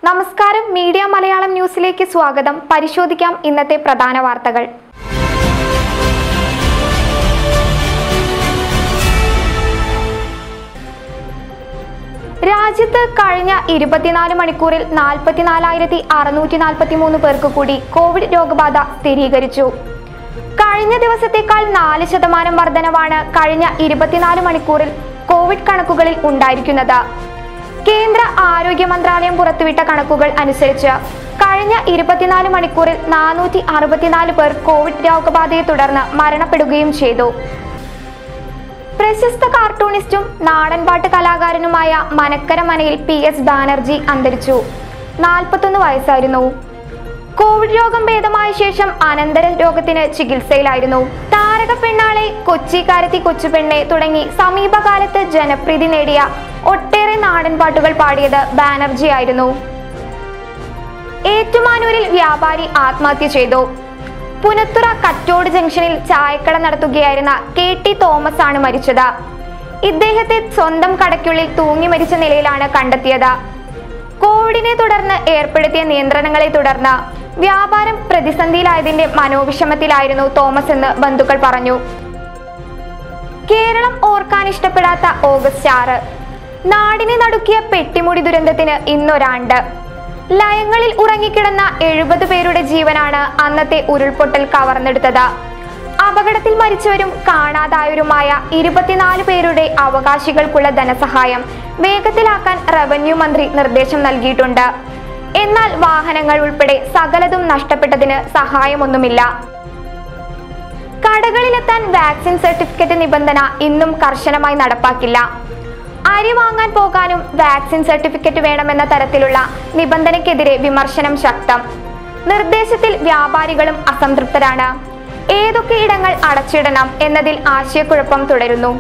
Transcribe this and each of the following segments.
നമസ്കാരം മീഡിയ മലയാളം ന്യൂസിലേക്ക് സ്വാഗതം പരിശോധിക്കാം ഇന്നത്തെ പ്രധാന വാർത്തകൾ രാജ്യത്ത് കഴിഞ്ഞ ഇരുപത്തിനാല് മണിക്കൂറിൽ നാൽപ്പത്തിനാലായിരത്തി അറുന്നൂറ്റി നാൽപ്പത്തി മൂന്ന് പേർക്ക് കൂടി കോവിഡ് രോഗബാധ സ്ഥിരീകരിച്ചു കഴിഞ്ഞ ദിവസത്തേക്കാൾ നാല് ശതമാനം വർധനവാണ് കഴിഞ്ഞ ഇരുപത്തിനാല് മണിക്കൂറിൽ കോവിഡ് കണക്കുകളിൽ ഉണ്ടായിരിക്കുന്നത് കേന്ദ്ര ആരോഗ്യ മന്ത്രാലയം പുറത്തുവിട്ട കണക്കുകൾ അനുസരിച്ച് കഴിഞ്ഞ ഇരുപത്തിനാല് മണിക്കൂറിൽ നാനൂറ്റി അറുപത്തിനാല് പേർ കോവിഡ് രോഗബാധയെ തുടർന്ന് മരണപ്പെടുകയും ചെയ്തു പ്രശസ്ത കാർട്ടൂണിസ്റ്റും നാടൻപാട്ട് കലാകാരനുമായ മനക്കര മനയിൽ പി എസ് ബാനർജി അന്തരിച്ചു നാൽപ്പത്തൊന്ന് വയസ്സായിരുന്നു കോവിഡ് രോഗം ഭേദമായ ശേഷം അനന്തര രോഗത്തിന് ചികിത്സയിലായിരുന്നു താരക പെണ്ണാളെ കൊച്ചിക്കാരത്തി കൊച്ചുപെണ്ണെ തുടങ്ങി സമീപകാലത്ത് ജനപ്രീതി നേടിയ ഒട്ടേറെ നാടൻപാട്ടുകൾ പാടിയത് ബാനർജി ആയിരുന്നു ഏറ്റുമാനൂരിൽ വ്യാപാരി ആത്മഹത്യ ചെയ്തു പുനത്തുറ കറ്റോട് ജംഗ്ഷനിൽ ചായക്കട നടത്തുകയായിരുന്ന കെ ടി തോമസ് ആണ് മരിച്ചത് ഇദ്ദേഹത്തെ സ്വന്തം കടയ്ക്കുള്ളിൽ തൂങ്ങി മരിച്ച നിലയിലാണ് കണ്ടെത്തിയത് കോവിഡിനെ തുടർന്ന് ഏർപ്പെടുത്തിയ നിയന്ത്രണങ്ങളെ തുടർന്ന് വ്യാപാരം പ്രതിസന്ധിയിലായതിന്റെ മനോവിഷമത്തിലായിരുന്നു തോമസ് എന്ന് ബന്ധുക്കൾ പറഞ്ഞു കേരളം ഓർക്കാൻ ഇഷ്ടപ്പെടാത്ത ഓഗസ്റ്റ് ആറ് നാടിനെ നടുക്കിയ പെട്ടിമുടി ദുരന്തത്തിന് ഇന്നൊരാണ്ട് ലയങ്ങളിൽ ഉറങ്ങിക്കിടന്ന എഴുപത് പേരുടെ ജീവനാണ് അന്നത്തെ ഉരുൾപൊട്ടൽ കവർന്നെടുത്തത് അപകടത്തിൽ മരിച്ചവരും കാണാതായവരുമായ ഇരുപത്തിനാല് പേരുടെ അവകാശികൾക്കുള്ള ധനസഹായം വേഗത്തിലാക്കാൻ റവന്യൂ മന്ത്രി നിർദ്ദേശം നൽകിയിട്ടുണ്ട് എന്നാൽ വാഹനങ്ങൾ ഉൾപ്പെടെ സകലതും നഷ്ടപ്പെട്ടതിന് സഹായമൊന്നുമില്ല കടകളിലെത്താൻ വാക്സിൻ സർട്ടിഫിക്കറ്റ് നിബന്ധന ഇന്നും കർശനമായി നടപ്പാക്കില്ല അരി വാങ്ങാൻ പോകാനും വാക്സിൻ സർട്ടിഫിക്കറ്റ് വേണമെന്ന തരത്തിലുള്ള നിബന്ധനയ്ക്കെതിരെ വിമർശനം ശക്തം നിർദ്ദേശത്തിൽ വ്യാപാരികളും അസംതൃപ്തരാണ് ഏതൊക്കെ ഇടങ്ങൾ അടച്ചിടണം എന്നതിൽ ആശയക്കുഴപ്പം തുടരുന്നു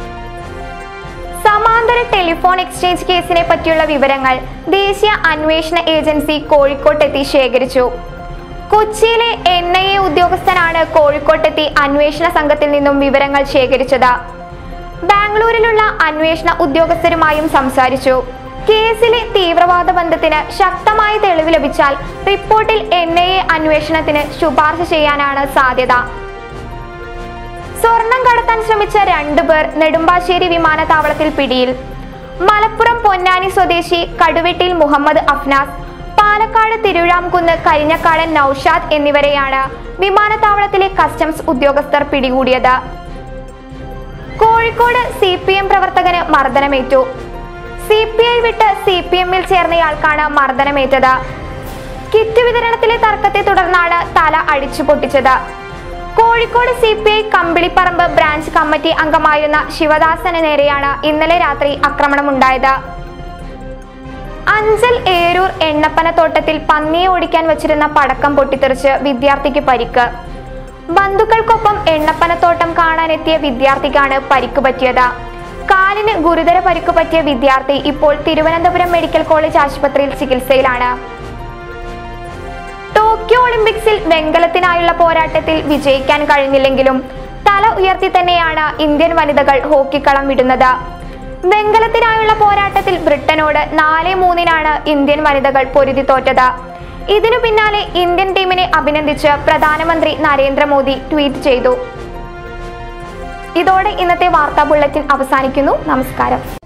സമാന്തര ടെലിഫോൺ എക്സ്ചേഞ്ച് കേസിനെ പറ്റിയുള്ള വിവരങ്ങൾ ദേശീയ അന്വേഷണ ഏജൻസി കോഴിക്കോട്ടെത്തി ശേഖരിച്ചു കൊച്ചിയിലെ എൻ ഐ എ ഉദ്യോഗസ്ഥനാണ് കോഴിക്കോട്ടെത്തി അന്വേഷണ സംഘത്തിൽ നിന്നും വിവരങ്ങൾ ശേഖരിച്ചത് ബാംഗ്ലൂരിലുള്ള അന്വേഷണ ഉദ്യോഗസ്ഥരുമായും സംസാരിച്ചു കേസിലെ തീവ്രവാദ ബന്ധത്തിന് ശക്തമായ തെളിവ് ലഭിച്ചാൽ റിപ്പോർട്ടിൽ എൻ ഐ എ അന്വേഷണത്തിന് ശുപാർശ ചെയ്യാനാണ് സാധ്യത സ്വർണം കടത്താൻ ശ്രമിച്ച രണ്ടുപേർ നെടുമ്പാശ്ശേരി വിമാനത്താവളത്തിൽ പിടിയിൽ മലപ്പുറം പൊന്നാനി സ്വദേശി കടുവെട്ടിൽ മുഹമ്മദ് അഫ്നാസ് പാലക്കാട് തിരുവിഴാംകുന്ന് കരിഞ്ഞക്കാടൻ നൌഷാദ് എന്നിവരെയാണ് വിമാനത്താവളത്തിലെ കസ്റ്റംസ് ഉദ്യോഗസ്ഥർ പിടികൂടിയത് കോഴിക്കോട് സി പി എം പ്രവർത്തകന് മർദ്ദനമേറ്റു സി പി ഐ വിട്ട് സി പി എമ്മിൽ ചേർന്നയാൾക്കാണ് മർദ്ദനമേറ്റത് കിറ്റ് വിതരണത്തിലെ തർക്കത്തെ തുടർന്നാണ് തല അടിച്ചു പൊട്ടിച്ചത് Kozhikode C P I Kambiliparamba branch committee അംഗമായിരുന്ന ശിവദാസന് നേരെയാണ് ഇന്നലെ രാത്രി ആക്രമണമുണ്ടായത് അഞ്ചൽ ഏരൂർ എണ്ണപ്പനത്തോട്ടത്തിൽ പന്നിയെ ഓടിക്കാൻ വച്ചിരുന്ന പടക്കം പൊട്ടിത്തെറിച്ച് വിദ്യാർത്ഥിക്ക് പരിക്ക് ബന്ധുക്കൾക്കൊപ്പം എണ്ണപ്പനത്തോട്ടം കാണാനെത്തിയ വിദ്യാർത്ഥിക്കാണ് പരിക്ക് പറ്റിയത് കാലിന് ഗുരുതര പരിക്ക് പറ്റിയ വിദ്യാർത്ഥി ഇപ്പോൾ തിരുവനന്തപുരം മെഡിക്കൽ കോളേജ് ആശുപത്രിയിൽ ചികിത്സയിലാണ് ടോക്കിയോ ഒളിമ്പിക്സിൽ വെങ്കലത്തിനായുള്ള പോരാട്ടത്തിൽ വിജയിക്കാൻ കഴിഞ്ഞില്ലെങ്കിലും തല ഉയർത്തി തന്നെയാണ് ഇന്ത്യൻ വനിതകൾ ഹോക്കിക്കളം വിടുന്നത് വെങ്കലത്തിനായുള്ള പോരാട്ടത്തിൽ ബ്രിട്ടനോട് നാല് മൂന്നിനാണ് ഇന്ത്യൻ വനിതകൾ പൊരുതി തോറ്റത് ഇതിനു പിന്നാലെ ഇന്ത്യൻ ടീമിനെ അഭിനന്ദിച്ച് പ്രധാനമന്ത്രി നരേന്ദ്രമോദി ട്വീറ്റ് ചെയ്തു ഇതോടെ ഇന്നത്തെ വാർത്താ ബുള്ളറ്റിൻ അവസാനിക്കുന്നു നമസ്കാരം